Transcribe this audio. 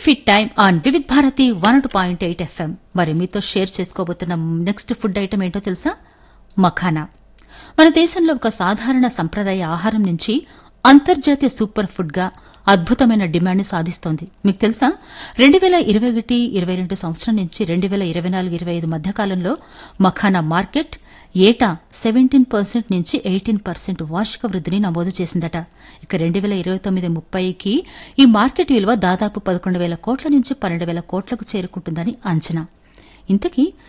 fit time on Vividh Bharati one two point eight FM మరి మీతో share చేసుకోబోతున్న నెక్స్ట్ ఫుడ్ ఐటమ్ ఏంటో తెలుసా మఖానా మన దేశంలో ఒక సాధారణ సంప్రదాయ ఆహారం నుంచి అంతర్జాతీయ సూపర్ ఫుడ్ గా అద్భుతమైన డిమాండ్ సాధిస్తోంది మీకు తెలుసా రెండు వేల ఇరవై ఒకటి ఇరవై రెండు సంవత్సరం నుంచి రెండు వేల ఇరవై నాలుగు ఇరవై ఐదు మధ్య కాలంలో మఖానా మార్కెట్ ఏటా సెవెంటీన్ పర్సెంట్ నుంచి ఎయిటీన్ పర్సెంట్ వార్షిక వృద్ధిని నమోదు చేసిందట ఇక రెండు వేల ఇరవై తొమ్మిది ముప్పైకి ఈ మార్కెట్ విలువ దాదాపు పదకొండు వేల కోట్ల నుంచి పన్నెండు వేల కోట్లకు చేరుకుంటుందని అంచనా ఇంతకీ